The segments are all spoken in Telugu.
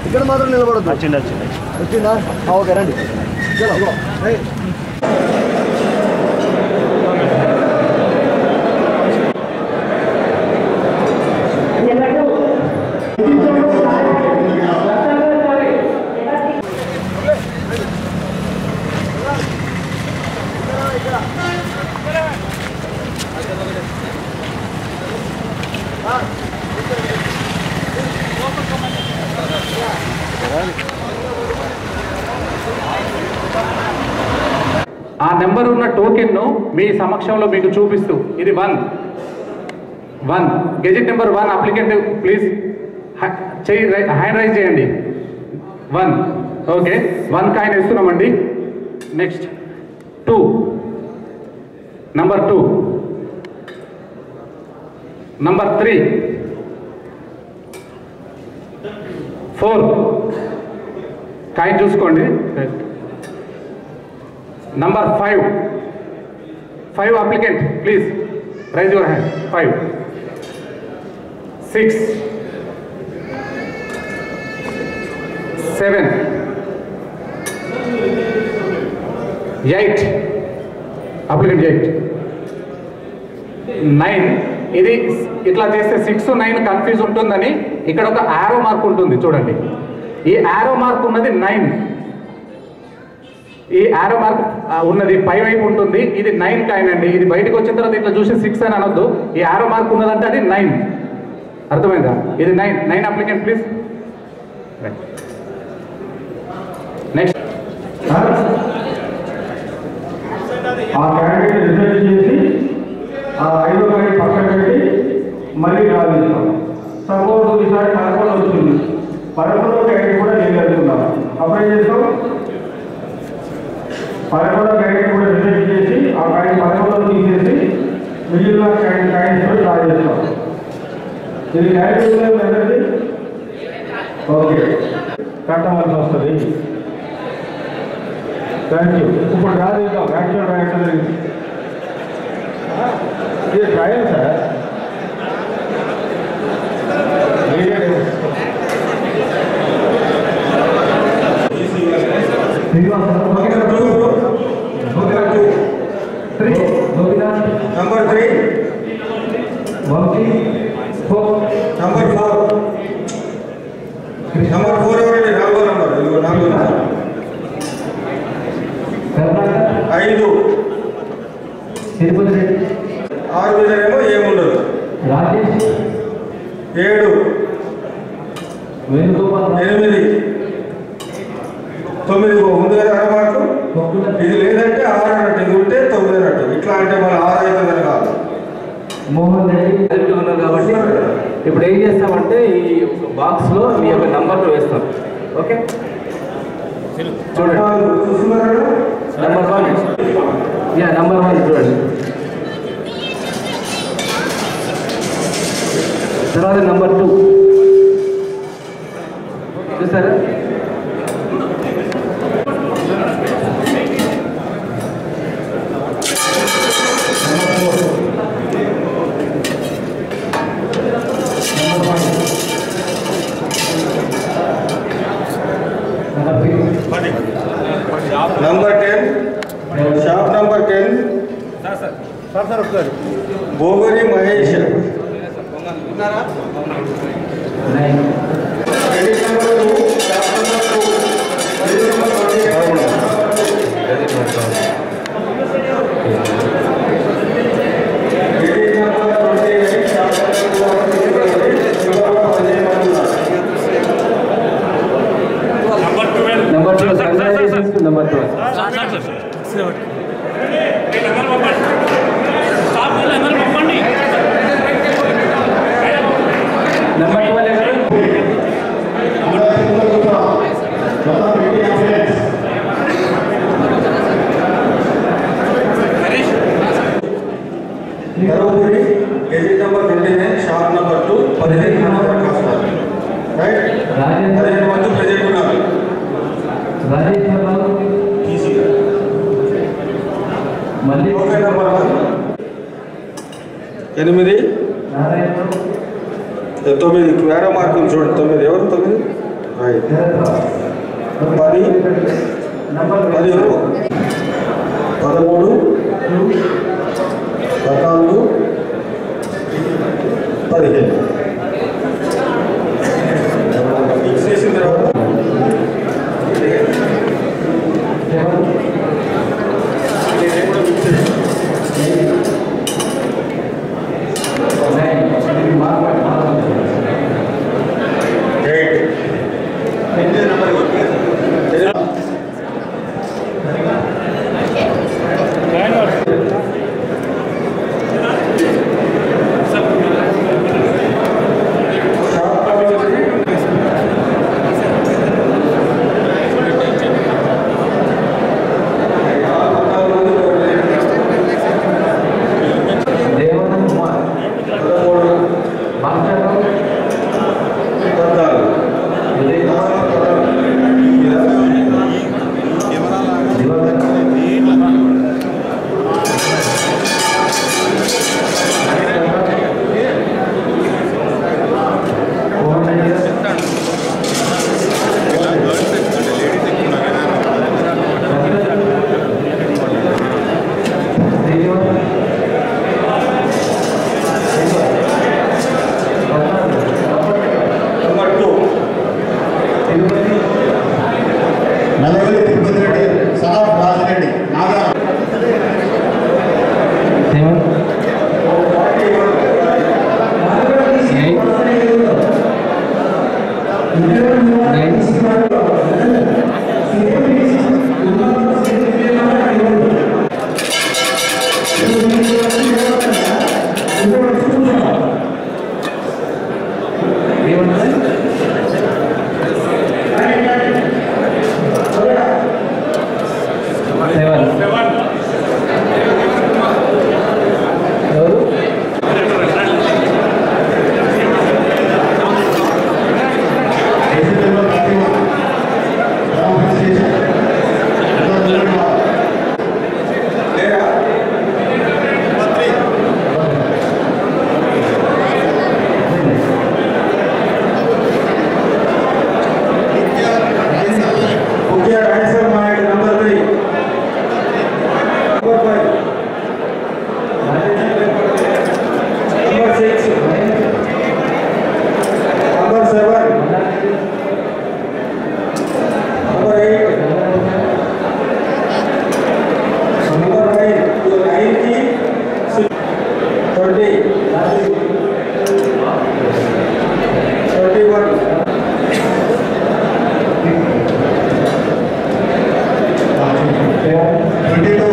ఇక్కడ మాత్రం నిలబడదు వచ్చింది వచ్చింది వచ్చిందా ఆ, ఓకే రండి చలో, ఇదిగో. రేయ్. ఆ నెంబర్ ఉన్న టోకెన్ను మీ సమక్షంలో మీకు చూపిస్తూ ఇది one one gazette number one applicant please చేయి హ్యాండ్ రైజ్ చేయండి వన్ ఓకే వన్ కాయిన్ ఇస్తున్నామండి next two number two number three four coin చూసుకోండి number five five applicant please raise your hand five six seven eight applicant eight nine ఇది ఇట్లా చేస్తే సిక్స్ నైన్ కన్ఫ్యూజ్ ఉంటుందని ఇక్కడ ఒక ఆరో మార్క్ ఉంటుంది చూడండి ఈ ఆరో మార్క్ ఉన్నది నైన్ ఈ ఆరో మార్క్ ఆ, ఉన్నది పై వైపు ఉంటుంది ఇది నైన్ కాయిన్ అండి ఇది బయటకు వచ్చిన తర్వాత ఇట్లా చూసి సిక్స్ అని అనొద్దు ఈ ఆరో మార్క్ ఉన్నదంటే అది నైన్ అర్థమైందా ఇది nine nine applicant please next ఆ క్యాండిడేట్ రిజల్ట్ చేసి ఆ ఐదో కాడి పక్కన పెట్టి మళ్ళీ డ్రా చేస్తాం సపోజ్ ఈసారి పదకొండు వచ్చింది పదకొండో క్యాండిడేట్ కూడా నేను వెళ్తున్నాను అప్పుడు ఏం చేస్తాం పదకొండో క్యాండిడేట్ కూడా రిజల్ట్ చేసి ఆ కాడి పదకొండో తీసేసి మిగిలిన క్యాండిడేట్ కాయిన్స్ కూడా డ్రా చేస్తాం ఇది క్యాండిడేట్ ఎంతండి ఓకే కట్టవలసి వస్తుంది థ్యాంక్ యూ ఇప్పుడు రాదు యాక్చువల్ యాక్చువల్ ఇది trial sir number three number four number four ఎవరండి నాలుగో నంబర్ ఇదిగో నాలుగో నంబర్ ఐదు తిరుపతి రెడ్డి ఆరు మీద ఏమో ఏముండదు రాజేష్ ఏడు వేణుగోపాల్ ఎనిమిది తొమ్మిది ఉంది కదా అర మార్కు ఇది లేదంటే ఆరు అన్నట్టు ఇది ఉంటే తొమ్మిది అన్నట్టు ఇట్లా అంటే మన ఆరు అవుతుందని కాదు మోహన్ రెడ్డి రిజల్ట్ ఉన్నారు కాబట్టి ఇప్పుడు ఏం చేస్తామంటే ఈ బాక్స్లో మీ యొక్క నంబర్లు వేస్తాం ఓకే చూడండి చూస్తున్నారా number one yeah number one చూడండి తర్వాత నంబర్ టూ చూసారా number ten shop number ten Bhogari Mahesh credit number two shop number two credit number twenty credit number twenty eight shop number number two congratulations to number two number twelve ఎవరు Dharmapuri credit number twenty nine shop number two పదిహేను నంబర్ కాస్తారు రైట్ రాజేంద్ర పదిహేను మంది ప్రజెంట్ ఉన్నారు రాజేశ్వర బాబు ఈజీగా మళ్ళీ ఓకే నంబర్ వన్ ఎనిమిది నారాయణ తొమ్మిది వేరే మార్కులు చూడండి తొమ్మిది ఎవరు తొమ్మిది రైట్ పది పది పదమూడు పద్నాలుగు పదిహేను మిక్స్ చేసిన తర్వాత ఎయిట్ దేవన్ కుమార్ పదమూడు మాస్టర్ పద్నాలుగు Vijay Kumar Diwakar Komaiah Srinivas number two Tirupati Nallavalli Tirupati Reddy Sadaf Rajireddy Nagaram seven eight nine seven ఎవరు December thirty one Ramakrishna station లేరా ముఖ్య Rajeshwara Naidu number three number five number six number seven number eight number nine నైన్కి twenty twenty one twenty two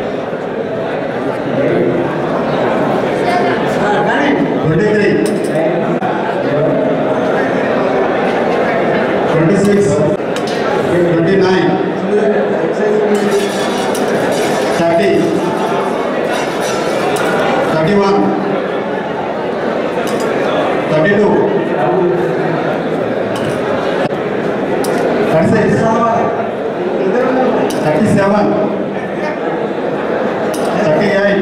twenty three twenty six twenty nine thirty thirty one thirty two thirty six thirty seven thirty eight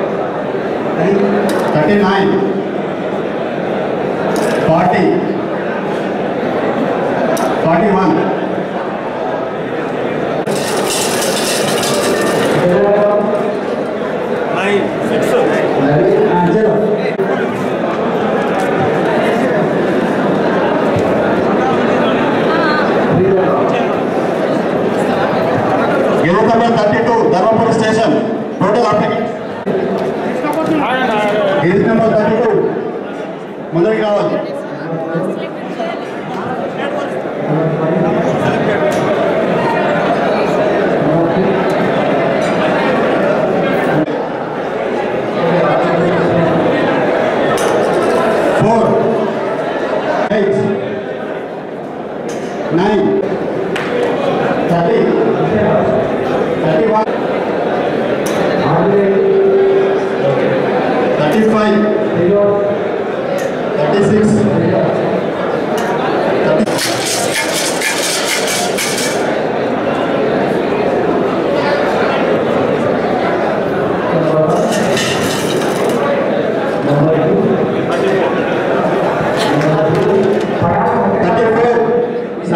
thirty nine forty forty one gate number thirty two Dharmapuri station total application gate number thirty two ముందరికి రావాలి four eight nine thirty thirty one thirty five thirty six thirty four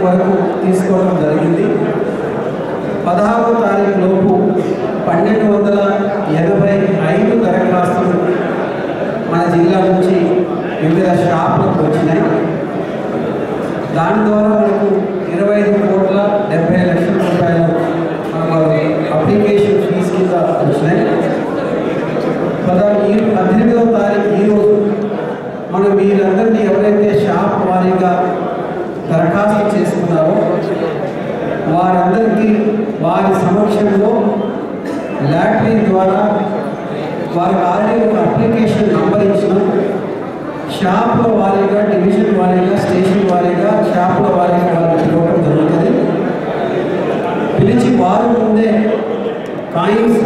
వరకు తీసుకోవడం జరిగింది పదహారవ తారీఖు లోపు పన్నెండు వందల ఎనభై ఐదు దరఖాస్తులు మన జిల్లా నుంచి వివిధ షాపులకు వచ్చినాయి దాని ద్వారా మనకు ఇరవై ఐదు కోట్ల డెబ్బై లక్షల రూపాయలు మనకు అప్లికేషన్ ఫీజు కింద వచ్చినాయి పద ఈ పద్దెనిమిదవ తారీఖు ఈరోజు మనం వీరందరినీ ఎవరైతే షాప్ వారీగా దరఖాస్తు చేసుకున్నారో వారందరికీ వారి సమక్షంలో లాటరీ ద్వారా వారికి ఆల్రెడీ ఒక అప్లికేషన్ నంబర్ ఇచ్చినాం షాపుల వారీగా డివిజన్ వారీగా స్టేషన్ వారీగా షాపుల వారీగా వాళ్ళకి పిలవడం జరుగుతుంది పిలిచి వారు ముందే కాయిన్స్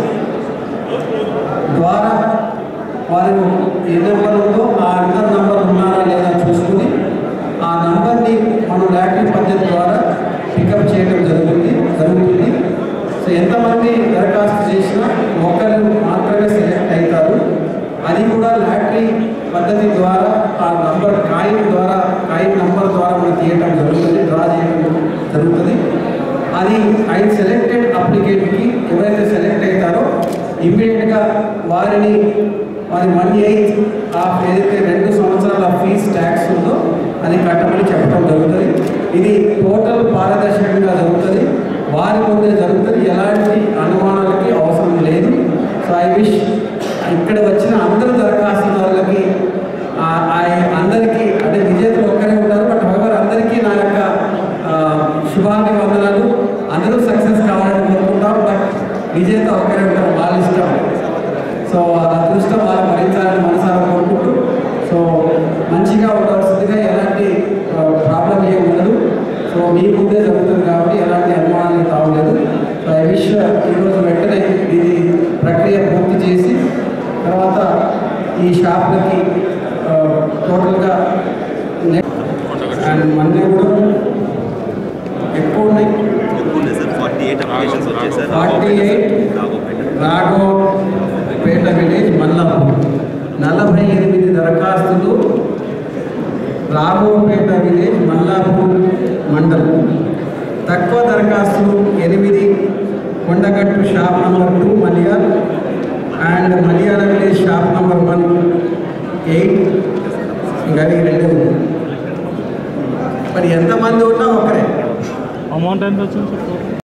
ద్వారా వారు ఏ నెంబర్ ఉందో ఆ అందరి నంబర్ ఉన్నారా లేదా చూసుకుని ఆ నంబర్ని మనం లాటరీ పద్ధతి ద్వారా పికప్ చేయడం జరుగుతుంది జరుగుతుంది సో ఎంతమంది దరఖాస్తు చేసినా ఒకరు మాత్రమే సెలెక్ట్ అవుతారు అది కూడా లాటరీ పద్ధతి ద్వారా ఆ నంబర్ కాయిన్ ద్వారా కాయిన్ నంబర్ ద్వారా మనం తీయటం జరుగుతుంది డ్రా చేయడం జరుగుతుంది అది ఆయన సెలెక్టెడ్ అప్లికేట్కి ఎవరైతే సెలెక్ట్ అవుతారో ఇమ్మీడియట్గా వారిని వారి వన్ ఎయిత్ ఆఫ్ ఏదైతే రెండు సంవత్సరాల ఫీజ్ ట్యాక్స్ ఉందో అది కట్టమని చెప్పడం జరుగుతుంది ఇది టోటల్ పారదర్శకంగా జరుగుతుంది వారి ముందే జరుగుతుంది ఎలాంటి అనుమానాలకి అవసరం లేదు సో ఐ విష్ ఇక్కడ వచ్చిన అందరు దరఖాస్తుదారులకి ఆ- ఆ- అందరికీ అంటే విజేతలు ఒక్కరే ఉంటారు బట్ హవర్ అందరికీ నా యొక్క ఆ, శుభాభివందనాలు అందరూ సక్సెస్ కావాలని కోరుకుంటాం బట్ విజేత ఒక్కరే ఉంటారు వాళ్ళ ఇష్టం సో వాళ్ళ అదృష్టం వాళ్ళు భరించాలని మనసారా కోరుకుంటూ సో మంచిగా ఉండవలసిందిగా ఎలాంటి ప్రాబ్లం ఏమి ఉండదు సో మీ ముందే జరుగుతుంది కాబట్టి ఎలాంటి అనుమానాలు తావలేదు సో ఐ విష్ ఈరోజు వెంటనే ఇది ప్రక్రియ పూర్తి చేసి తర్వాత ఈ షాప్లకి టోటల్గా అండ్ మళ్ళీ కూడా ఎక్కువ ఉన్నాయి ఫార్టీ ఎయిట్ అప్లికేషన్స్ వచ్చాయి sir forty eight Raghavapeta Raghavapeta village Mallapur నలభై ఎనిమిది దరఖాస్తులు రాఘవపేట విలేజ్ మల్లాపూర్ మండలం తక్కువ దరఖాస్తులు ఎనిమిది Kondagattu shop number two Maliyal and Maliyala village shop number one eight ఇంకా ఈ రెండే ఉన్నాయి మరి ఎంతమంది ఉన్నా ఒకరే అమౌంట్ ఎంత వచ్చింది సార్